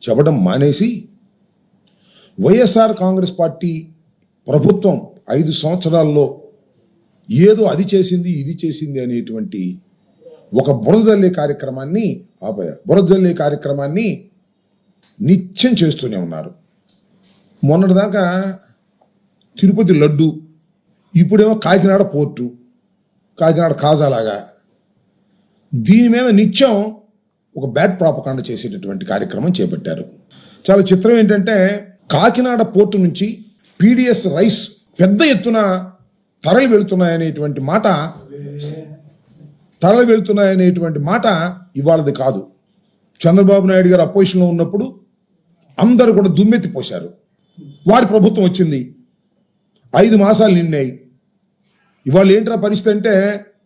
చెప్పడం మానేసి వైఎస్ఆర్ కాంగ్రెస్ పార్టీ ప్రభుత్వం ఐదు సంవత్సరాల్లో ఏదో అది చేసింది ఇది చేసింది అనేటువంటి ఒక బురదల్లే కార్యక్రమాన్ని ఆపయ బురదల్లే కార్యక్రమాన్ని నిత్యం చేస్తూనే ఉన్నారు మొన్నటిదాకా తిరుపతి లడ్డు ఇప్పుడేమో కాకినాడ పోర్టు కాకినాడ కాజాలాగా దీని మీద నిత్యం ఒక బ్యాడ్ ప్రాపకాండ చేసేటటువంటి కార్యక్రమం చేపట్టారు చాలా చిత్రం ఏంటంటే కాకినాడ పోర్టు నుంచి పీడిఎస్ రైస్ పెద్ద ఎత్తున తరలి వెళుతున్నాయనేటువంటి మాట తరలి వెళుతున్నాయనేటువంటి మాట ఇవాళది కాదు చంద్రబాబు నాయుడు గారు అపోజిషన్లో ఉన్నప్పుడు అందరూ కూడా దుమ్మెత్తి పోశారు వారి ప్రభుత్వం వచ్చింది ఐదు మాసాలు నిన్నాయి ఇవాళ ఏంట్రా పరిస్థితి అంటే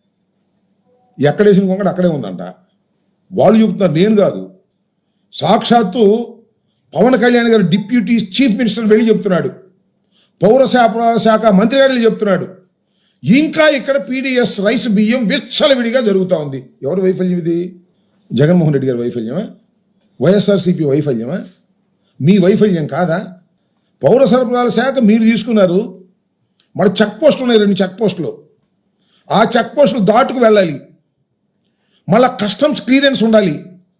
ఎక్కడేసిన కొంగడు అక్కడే ఉందంట వాళ్ళు చెబుతున్నారు నేను కాదు సాక్షాత్తు పవన్ కళ్యాణ్ గారు డిప్యూటీ చీఫ్ మినిస్టర్ వెళ్ళి చెప్తున్నాడు పౌర సరఫరాల శాఖ మంత్రి గారు వెళ్ళి చెప్తున్నాడు ఇంకా ఇక్కడ పీడిఎస్ రైస్ బియ్యం విచ్చలవిడిగా జరుగుతూ ఉంది ఎవరి వైఫల్యం ఇది జగన్మోహన్ రెడ్డి గారి వైఫల్యమా వైఎస్ఆర్సీపీ వైఫల్యమా మీ వైఫల్యం కాదా పౌర సరఫరాల శాఖ మీరు తీసుకున్నారు మరి చెక్ పోస్టులు ఉన్నాయి రెండు చెక్ పోస్టులు ఆ చెక్ పోస్టులు దాటుకు వెళ్ళాలి మళ్ళా కస్టమ్స్ క్లియరెన్స్ ఉండాలి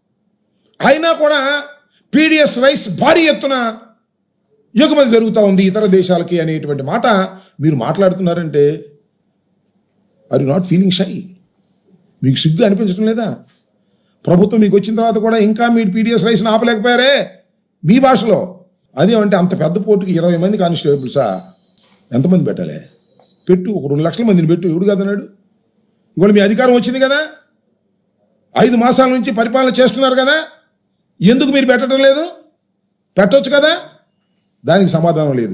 అయినా కూడా పీడిఎస్ రైస్ భారీ ఎత్తున ఎగుమతి జరుగుతూ ఉంది ఇతర దేశాలకి అనేటువంటి మాట మీరు మాట్లాడుతున్నారంటే are you not feeling shy మీకు సిగ్గు అనిపించడం లేదా ప్రభుత్వం మీకు వచ్చిన తర్వాత కూడా ఇంకా మీరు పీడిఎస్ రైస్ని ఆపలేకపోయారే మీ భాషలో అదేమంటే అంత పెద్ద పోటుకి ఇరవై మంది కానిస్టేబుల్సా ఎంతమంది పెట్టాలి పెట్టు ఒక రెండు లక్షల మందిని పెట్టు ఎవడు కదన్నాడు ఇవాళ మీ అధికారం వచ్చింది కదా ఐదు మాసాల నుంచి పరిపాలన చేస్తున్నారు కదా ఎందుకు మీరు పెట్టడం లేదు పెట్టొచ్చు కదా దానికి సమాధానం లేదు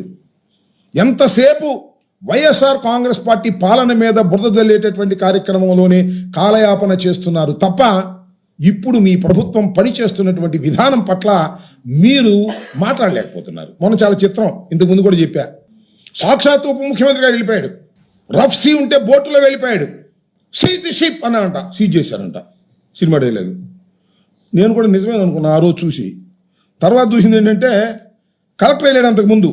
ఎంతసేపు వైఎస్ఆర్ కాంగ్రెస్ పార్టీ పాలన మీద బురద జల్లేటటువంటి కార్యక్రమంలోనే కాలయాపన చేస్తున్నారు తప్ప ఇప్పుడు మీ ప్రభుత్వం పనిచేస్తున్నటువంటి విధానం పట్ల మీరు మాట్లాడలేకపోతున్నారు మొన్న చాలా చిత్రం ఇంతకు ముందు కూడా చెప్పా సాక్షాత్ ఉప ముఖ్యమంత్రి గారు వెళ్ళిపోయాడు రఫ్ సీ ఉంటే బోటులో వెళ్ళిపోయాడు సీట్ షిప్ అన్న అంట సీజ్ చేశారంట సినిమా డైలాగ్ నేను కూడా నిజమే అనుకున్నా ఆ రోజు చూసి తర్వాత చూసింది ఏంటంటే కలెక్టర్ వెళ్ళాడు అంతకు ముందు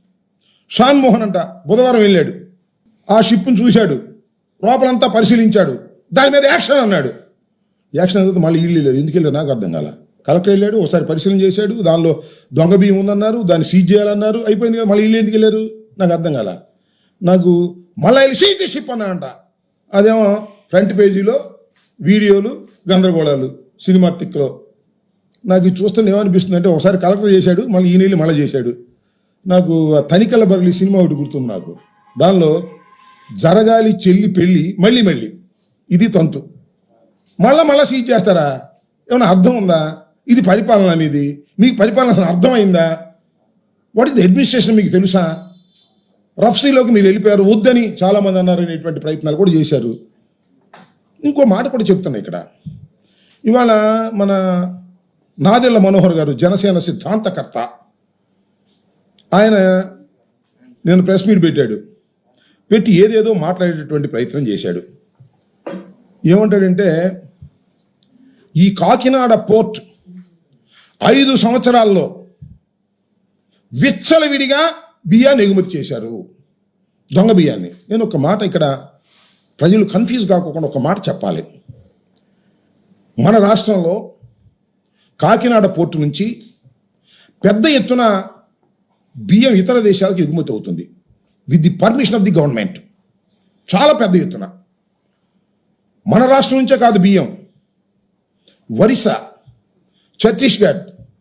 షాన్ మోహన్ అంట బుధవారం వెళ్ళాడు ఆ షిప్ను చూశాడు లోపలంతా పరిశీలించాడు దాని మీద యాక్షన్ అన్నాడు యాక్షన్ అనేది మళ్ళీ ఇల్లు లేదు ఎందుకు వెళ్ళారు నాకు అర్థం కాల కలెక్టర్ వెళ్ళాడు ఒకసారి పరిశీలన చేశాడు దానిలో దొంగ బియ్యం ఉందన్నారు దాన్ని సీజ్ చేయాలన్నారు అయిపోయింది కదా మళ్ళీ ఇల్లు ఎందుకు వెళ్ళారు నాకు అర్థం కాల నాకు మళ్ళీ వెళ్ళి సీజ్ ది షిప్ అన్నా అంట అదేమో ఫ్రంట్ పేజీలో వీడియోలు గందరగోళాలు సినిమాటిక్లో నాకు ఇది చూస్తుంటే ఏమనిపిస్తుంది అంటే ఒకసారి కలెక్టర్ చేశాడు మళ్ళీ ఈ నీళ్ళు మళ్ళీ చేశాడు నాకు ఆ తనికల బరలి సినిమా ఒకటి గుర్తుంది నాకు దానిలో జరగాలి చెల్లి పెళ్ళి మళ్ళీ మళ్ళీ ఇది తంతు మళ్ళా మళ్ళా సీజ్ చేస్తారా ఏమైనా అర్థం ఉందా ఇది పరిపాలన మీది మీకు పరిపాలన అసలు అర్థమైందా వాట్ ఇస్ ది అడ్మినిస్ట్రేషన్ మీకు తెలుసా రఫ్సీలోకి మీరు వెళ్ళిపోయారు వద్దని చాలామంది అన్నారు అనేటువంటి ప్రయత్నాలు కూడా చేశారు ఇంకో మాట కూడా చెప్తున్నా ఇక్కడ ఇవాళ మన నాదెళ్ల మనోహర్ గారు జనసేన సిద్ధాంతకర్త ఆయన నేను ప్రెస్ మీట్ పెట్టాడు పెట్టి ఏదేదో మాట్లాడేటటువంటి ప్రయత్నం చేశాడు ఏమంటాడంటే ఈ కాకినాడ పోర్ట్ ఐదు సంవత్సరాల్లో విచ్చలవిడిగా బియ్యాన్ని ఎగుమతి చేశారు దొంగ బియ్యాన్ని నేను ఒక మాట ఇక్కడ ప్రజలు కన్ఫ్యూజ్ కాకుండా ఒక మాట చెప్పాలి మన రాష్ట్రంలో కాకినాడ పోర్టు నుంచి పెద్ద ఎత్తున బియ్యం ఇతర దేశాలకు ఎగుమతి అవుతుంది with the permission of the government చాలా పెద్ద ఎత్తున మన రాష్ట్రం నుంచే కాదు బియ్యం ఒరిస్సా ఛత్తీస్గఢ్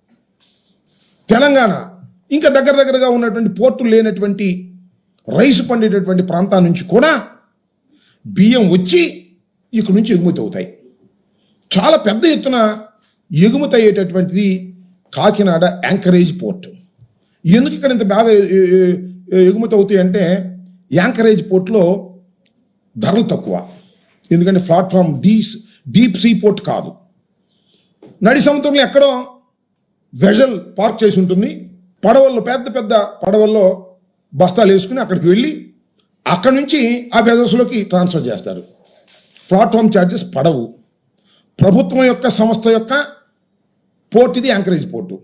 తెలంగాణ ఇంకా దగ్గర దగ్గరగా ఉన్నటువంటి పోర్టులు లేనటువంటి రైసు పండేటటువంటి ప్రాంతాల నుంచి కూడా బియ్యం వచ్చి ఇక్కడ నుంచి ఎగుమతి అవుతాయి చాలా పెద్ద ఎత్తున ఎగుమతి అయ్యేటటువంటిది కాకినాడ యాంకరేజ్ పోర్ట్ ఎందుకు ఇక్కడ ఇంత బాగా ఎ- ఎ- ఎ- ఎగుమతి అవుతాయి అంటే యాంకరేజ్ పోర్ట్లో ధరలు తక్కువ ఎందుకంటే ప్లాట్ఫామ్ డీస్ డీప్ సీ పోర్ట్ కాదు నడి సముద్రంలో ఎక్కడో వెజల్ పార్క్ చేసి ఉంటుంది పడవల్లో పెద్ద పెద్ద పడవల్లో బస్తాలు వేసుకుని అక్కడికి వెళ్ళి అక్కడి నుంచి ఆ వెజల్స్లోకి ట్రాన్స్ఫర్ చేస్తారు ప్లాట్ఫామ్ ఛార్జెస్ పడవు ప్రభుత్వం యొక్క సంస్థ యొక్క పోర్ట్ ఇది యాంకరేజ్ పోర్టు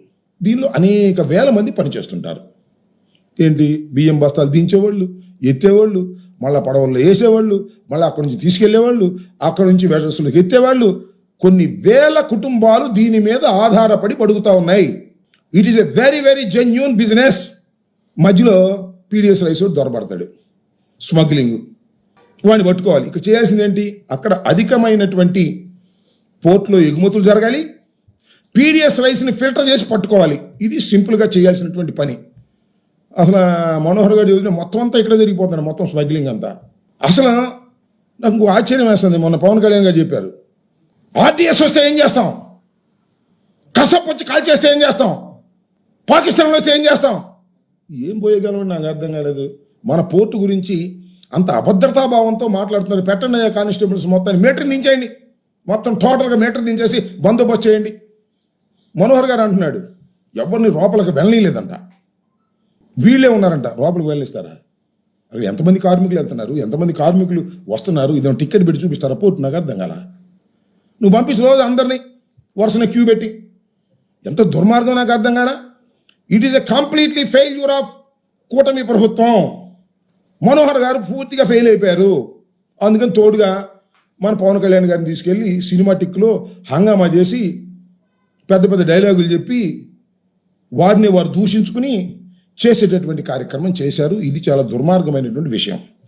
దీనిలో అనేక వేల మంది పనిచేస్తుంటారు ఏంటి బియ్యం బస్తాలు దించేవాళ్ళు ఎత్తేవాళ్ళు మళ్ళీ పడవల్లో వేసేవాళ్ళు మళ్ళీ అక్కడి నుంచి తీసుకెళ్లేవాళ్ళు అక్కడి నుంచి వెడసులకు ఎత్తేవాళ్ళు కొన్ని వేల కుటుంబాలు దీని మీద ఆధారపడి పడుగుతా ఉన్నాయి it is a very very genuine business మధ్యలో పీడిఎస్ రైస్ దొరబడతాడు స్మగ్లింగ్ వాడిని పట్టుకోవాలి ఇక్కడ చేయాల్సింది ఏంటి అక్కడ అధికమైనటువంటి పోర్ట్లో ఎగుమతులు జరగాలి పీడిఎస్ రైస్ని ఫిల్టర్ చేసి పట్టుకోవాలి ఇది సింపుల్గా చేయాల్సినటువంటి పని అసలు మనోహర్ గారి యోజన మొత్తం అంతా ఇక్కడ జరిగిపోతుంది మొత్తం స్మగ్లింగ్ అంతా అసలు నాకు ఇంకో ఆశ్చర్యం వేస్తుంది మొన్న పవన్ కళ్యాణ్ గారు చెప్పారు ఆర్టీఎస్ వస్తే ఏం చేస్తాం కసప్ వచ్చి కాల్ చేస్తే ఏం చేస్తాం పాకిస్తాన్లో వస్తే ఏం చేస్తాం ఏం పోయగలమని నాకు అర్థం కాలేదు మన పోర్టు గురించి అంత అభద్రతా భావంతో మాట్లాడుతున్నారు పెట్టండి అయ్యా కానిస్టేబుల్స్ మొత్తాన్ని మీటర్ దించేయండి మొత్తం టోటల్గా మీటర్ దించేసి బందోబస్తు చేయండి మనోహర్ గారు అంటున్నాడు ఎవరిని లోపలికి వెళ్ళనీయలేదంట వీళ్ళే ఉన్నారంట లోపలికి వెళ్ళిస్తారా అక్కడ ఎంతమంది కార్మికులు వెళ్తున్నారు ఎంతమంది కార్మికులు వస్తున్నారు ఇదేమో టికెట్ పెట్టి చూపిస్తారా పోర్టు నాకు అర్థం కాల నువ్వు పంపించు రోజు అందరినీ వరుసన క్యూ పెట్టి ఎంత దుర్మార్గం నాకు అర్థం కాలా it is a completely failure of కూటమి ప్రభుత్వం మనోహర్ గారు పూర్తిగా ఫెయిల్ అయిపోయారు అందుకని తోడుగా మన పవన్ కళ్యాణ్ గారిని తీసుకెళ్ళి సినిమాటిక్లో హంగామా చేసి పెద్ద పెద్ద డైలాగులు చెప్పి వారిని వారు దూషించుకుని చేసేటటువంటి కార్యక్రమం చేశారు ఇది చాలా దుర్మార్గమైనటువంటి విషయం